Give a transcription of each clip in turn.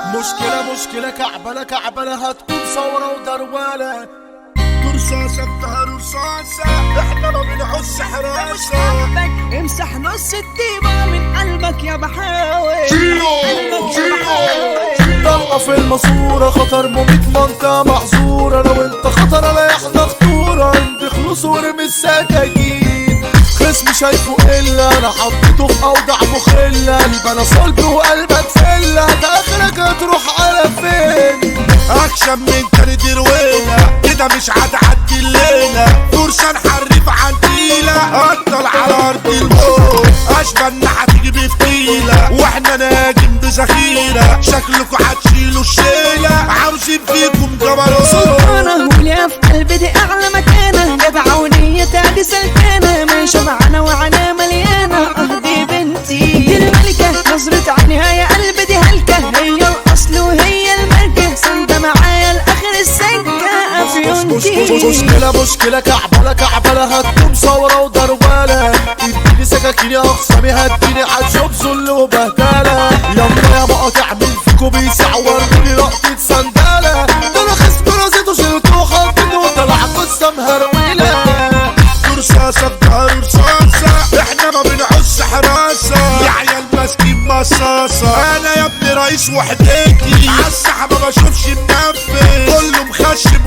مشكلة مشكلة كعبلة كعبلة هتكون ثورة ودروالة رصاصة بتاع رصاصة احنا ما بنحس حراسة حبك امسح نص الطيبة من قلبك يا بحاول قلبك يا بحاول طلقة في الماسورة خطر مميت منطقة محظورة لو انت خطر لا يحظى خطورة عندي خلوص ورمي السكاكين خصمي شايفه إلا أنا حطيته في أوضع مخلة قلب أنا صلب وقلبك فلة ده آخرك هتروح على فين اكشن من تاني درويلة كده مش هتعدي الليلة فرصة نحرف عن تقيلة اطل على ارض الموت اشبه ان هتيجي بفتيلة واحنا ناجم بذخيرة شكلكوا هتشيلوا الشيلة عاوزين فيكم جبروت انا هوليا في قلبي دي اعلى مكانه جدع ونيتها دي سلكانه ماشيه معانا وعنا مليانه اه دي بنتي دي الملكه نظرة عينها يا قلبي دي هلكه هي الاصل وهي الملكه سندة معايا لاخر السكه افيونتي مشكلة مشكلة كعبلة كعبلة هتكون ثورة ودروالة اديني سكاكين يا اخصامي هديني هتشوف ذل وبهدلة يلا يا بقى تعمل فيكو بيسع وروني لقطة سندالة ده انا خصم راسيته شلته وحطيته وطلع قصة مهرولة رصاصة بتاع رصاصة احنا ما بنعوز حراسة يا عيال ماسكين مصاصة انا يا ابني رئيس وحدتي عالساحة ما بشوفش منفذ كله مخشب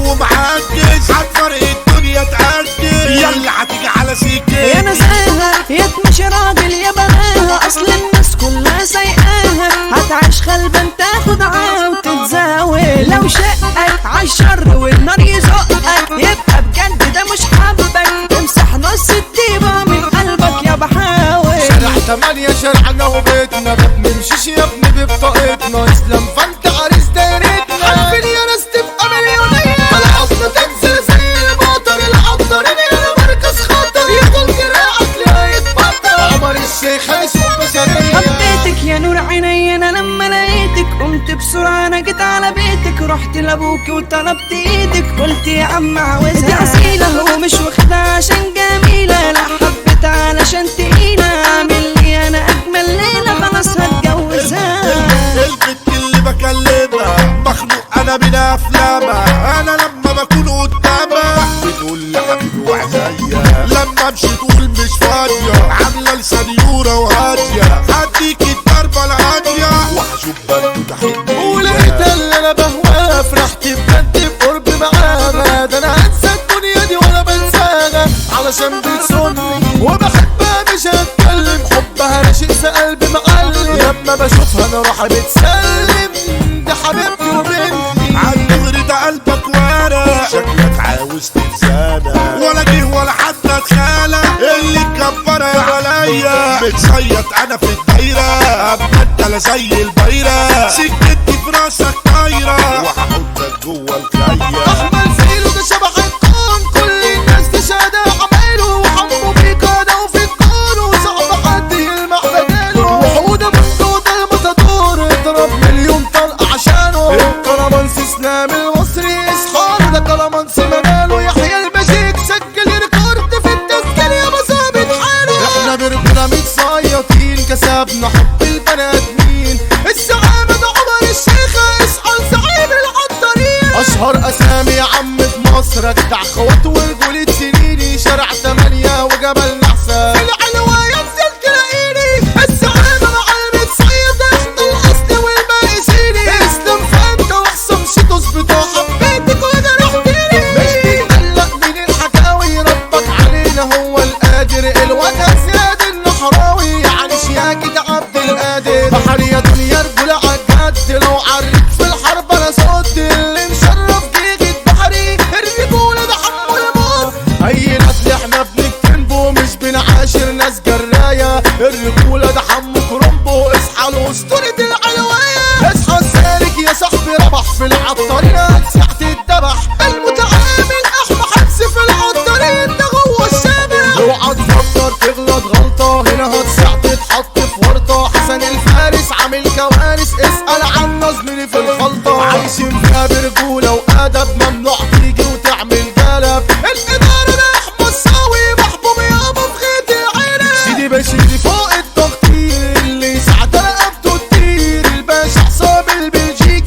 ومعجز عالفرق الدنيا تأجل يلا هتيجي على سكتي يا نساها يا تمشي راجل يا بناها اصل الناس كلها سايقاها هتعيش خلبا تاخد عام وتتزاول لو شقك عالشر والنار يزقك يبقى بجد ده مش حبك امسح نص الطيبة من قلبك يا بحاول شارع تمانية شارعنا وبيتنا ما بنمشيش يا ابني ببطاقتنا اسلام فانت عريس دايرتنا عارفين يا ناس تبقى مليونية العظمة تنزل زي المطر العطارين انا مركز خطر ياخد دراعك لا يتبطل عمر الشيخ هيسوق بشرية حبيتك يا نور عيني انا لما لقيتك قمت بسرعة انا جيت على بيتك رحت لابوك وطلبت ايدك قلت يا عم عاوزها دي اصيلة ومش واخدها عشان جميلة لا حبيتها علشان تقيلة اعمل لي انا اجمل ليلة خلاص هتجوزها البت اللي بكلمها مخنوق انا من افلامها انا لما بكون قدامها بتقول لي حبيبي وعينيا لما امشي تقول مش فاضيه عامله لسنيوره وهاديه هديك الضربه الهاديه وهشوف بنت تحبني ولقيت اللي انا بهواها فرحت بجد بقرب معاها ده انا هنسى الدنيا دي ولا بنساها علشان بتصوني وبحبها مش هتكلم حبها راشق في قلبي معلم لما بشوفها انا راح بتسلم دي حبيبتي وبنتي عالدغري ده قلبك ورق شكلك عاوز تتزانق ولا جه ولا حتى اتخانق اللي كبر يا وليا متصيط انا في الدايره ابدله زي البايره سكتي في راسك طايره وهحطك جوه الكايه احمد فيلو ده شبح الكون كل الناس تشهد عمايله وحمو بيقاده وفي الكون وصعب حد يلمع بداله وحوده ممدودة المتدور اضرب مليون طلقة عشانه الكرمانس اسلام المصري اصحابه ده كرمانس مناله يحيى البشيك سجل ريكورد في التسجيل يا مصابة حاله احنا برجولة متصيطين كسبنا حب البني ادمين الزعامة ده عمر الشيخة اسأل زعيم العطارين اشهر اسامي يا عم في مصر اجدع خوات ورجولة سنيني شارع تمانية وجبل نحسة في العلوة ينزل تلاقيني الزعامة مع المتصيد اخد الاصل والباقي شيلي اسلم فانت واحسن شيتوس بتوع حبيتك وجرحتني مش بيقلق من الحكاوي ربك علينا هو القادر الوجه زياد النحراوي يعني شياكة عبد القادر بحر يا دنيا رجولة عالجد لو عريت في الحرب انا صوت اللي مشرف جيجة بحري الرجولة ده حمو الموت اي نسل احنا بنكتنبه مش بنعاشر ناس جراية الرجولة ده حمو كرومبو اصحى لأسطورة العلوية اصحى السالك يا صاحبي ربح في العطارين ساعة الدبح المتعامل احمى حدس في العطارين ده جوه الشارع اوعى تفكر تغلط غلطة هنا هتسع تتحط في ورطة حسن الفارس عامل كوارث اسأل عن نظمي في الخلطة عايشين فيها برجولة وأدب ممنوع تيجي وتعمل جلب الإدارة ده أحمد الصاوي محبوب يابا في غيط العيلة سيدي بشيدي فوق التقدير اللي ساعة رقبته تطير الباشا حسام البلجيكي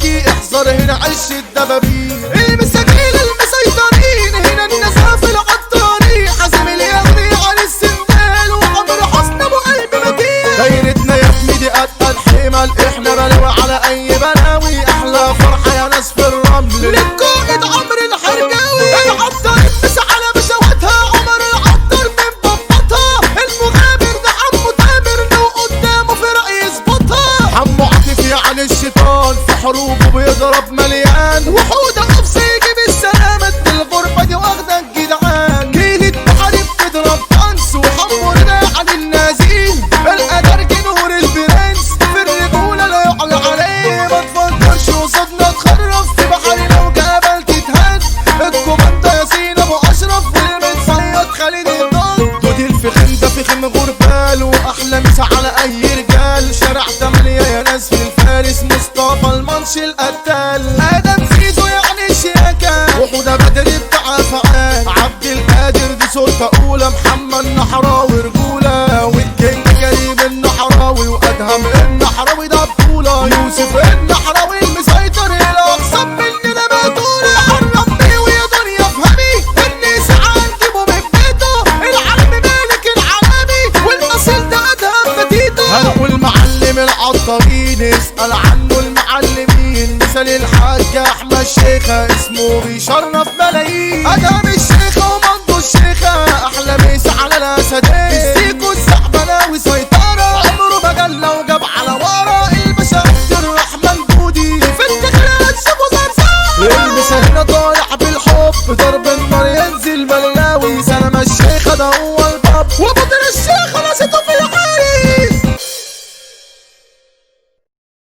دايرتنا يا ابني دي اتقل حمل احنا بلوى على اي بلاوي احلى فرحه يا ناس في الرمل للكومة عمر الحرجاوي العطار الناس على بشواتها عمر العطار من بطتها المغامر ده عمو تامر لو قدامه فرق يظبطها حمو عاطفي عن الشيطان في حروبه بيضرب مليان وحوده نفسه يجيب السلامة الغربة دي واخدة الجدعان جيلة محارب تضرب طنس وحمو رضا عن النازين القدر نور البرنس في الرجولة لا يعلى عليه ما تفكرش قصادنا تخرف في بحر لو جبل تتهز الكوماندا ياسين ابو اشرف والمتصيد خالد الضال دودي الفخم ده فخم غربال واحلى مسا على اي رجال شارع تمانية يا ناس في الفارس مصطفى المنش القتال ادم زيزو يعني الشياكة وحودة بدر بتاع فعال عبد القادر دي سلطة اولى محمد نحراوي رجولة والكينج كريم النحراوي وادهم النحراوي ده بطولة يوسف النحراوي المسيطر الاقسم مننا بطولة حرم بيه ويا دنيا افهمي الناس عندي من بيته العلم مالك العالمي والنصيل ده ادهم فتيته هنقول معلم العطارين اسأل عنه المعلمين مثال الحاج احمد شيخة اسمه بيشرف ملايين ادهم الشيخة ومنضو الشيخة احلى مسا على الاسدين السيكو الزعبلاوي سيطرة عمره ما جل وجل